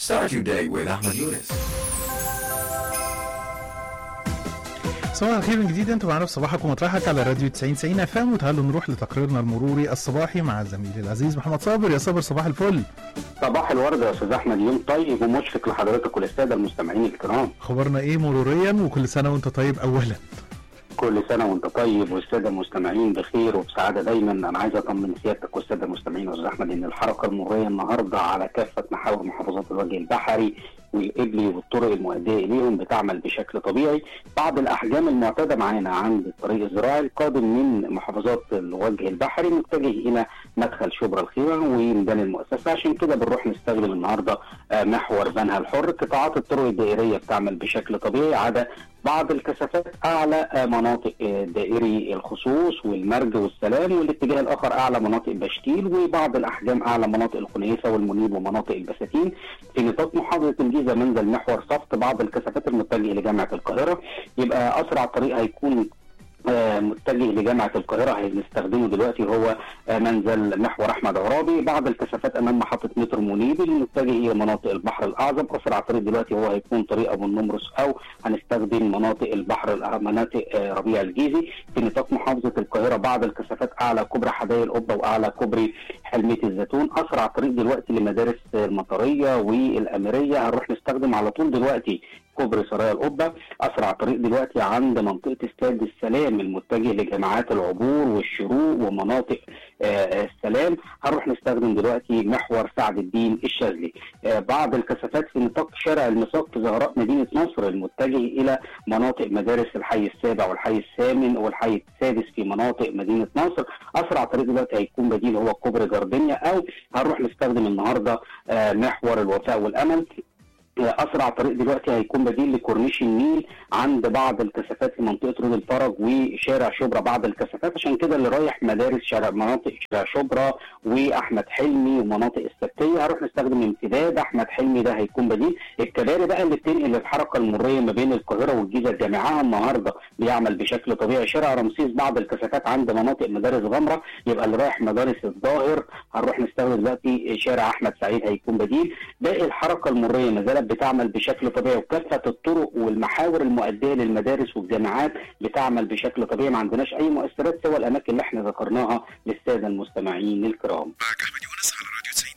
Start your day with Ahmed Yunus. صباح الخير من جديد انتوا معانا في صباحك ومطرحك على راديو 90 90 اف ام وتعالوا نروح لتقريرنا المروري الصباحي مع زميلي العزيز محمد صابر يا صابر صباح الفل صباح الورد يا استاذ احمد يوم طيب ومشرق لحضرتك وللساده المستمعين الكرام خبرنا ايه مروريا وكل سنه وانت طيب اولا كل سنه وانت طيب والساده المستمعين بخير وبسعاده دايما انا عايز اطمن سيادتك والساده المستمعين يا استاذ احمد ان الحركه المروريه النهارده على كافه محاور محافظات الوجه البحري والإبلي والطرق المؤدية إليهم بتعمل بشكل طبيعي بعض الأحجام المعتادة معانا عند الطريق الزراعي القادم من محافظات الوجه البحري متجه إلى مدخل شبرا الخيمة وميدان المؤسسة عشان كده بنروح نستخدم النهاردة آه، محور بنها الحر قطاعات الطرق الدائرية بتعمل بشكل طبيعي عدا بعض الكثافات أعلى آه، مناطق آه، دائري الخصوص والمرج والسلام والاتجاه الآخر أعلى مناطق بشتيل وبعض الأحجام أعلى مناطق الخنيسة والمنيب ومناطق البساتين في نطاق محافظة الجيزة منزل محور صفت بعض الكثافات المتجهة لجامعة القاهرة يبقى أسرع طريق هيكون آه، متجه لجامعة القاهرة هنستخدمه دلوقتي هو آه، منزل محور أحمد عرابي بعض الكثافات أمام محطة مترو منيب المتجه إلى مناطق البحر الأعظم أسرع طريق دلوقتي هو هيكون طريق أبو النمرس أو هنستخدم مناطق البحر الأ- مناطق آه، ربيع الجيزي في نطاق محافظة القاهرة بعض الكثافات أعلى كوبري حدائق القبة وأعلى كوبري حلمية الزيتون أسرع طريق دلوقتي لمدارس المطرية والأميرية هنروح نستخدم على طول دلوقتي كوبري سرايا القبة أسرع طريق دلوقتي عند منطقة استاد السلام المتجه لجامعات العبور والشروق ومناطق آه، السلام هنروح نستخدم دلوقتي محور سعد الدين الشاذلي آه، بعض الكثافات في نطاق شارع المساق في زهراء مدينة نصر المتجه إلى مناطق مدارس الحي السابع والحي الثامن والحي السادس في مناطق مدينة نصر أسرع طريق دلوقتي هيكون بديل هو كوبري جاردينيا أو هنروح نستخدم النهارده آه، محور الوفاء والأمل اسرع طريق دلوقتي هيكون بديل لكورنيش النيل عند بعض الكثافات في منطقه رود الفرج وشارع شبرا بعض الكثافات عشان كده اللي رايح مدارس شارع مناطق شارع شبرا واحمد حلمي ومناطق السبتيه هروح نستخدم امتداد احمد حلمي ده هيكون بديل الكباري بقى اللي بتنقل الحركه المريه ما بين القاهره والجيزه جامعها النهارده بيعمل بشكل طبيعي شارع رمسيس بعض الكثافات عند مناطق مدارس غمره يبقى اللي رايح مدارس الظاهر هنروح نستخدم دلوقتي شارع احمد سعيد هيكون بديل باقي الحركه المريه ما زالت بتعمل بشكل طبيعي وكافه الطرق والمحاور المؤديه للمدارس والجامعات بتعمل بشكل طبيعي ما عندناش اي مؤثرات سوى الاماكن اللي احنا ذكرناها للساده المستمعين الكرام معك أحمد يونس على راديو 90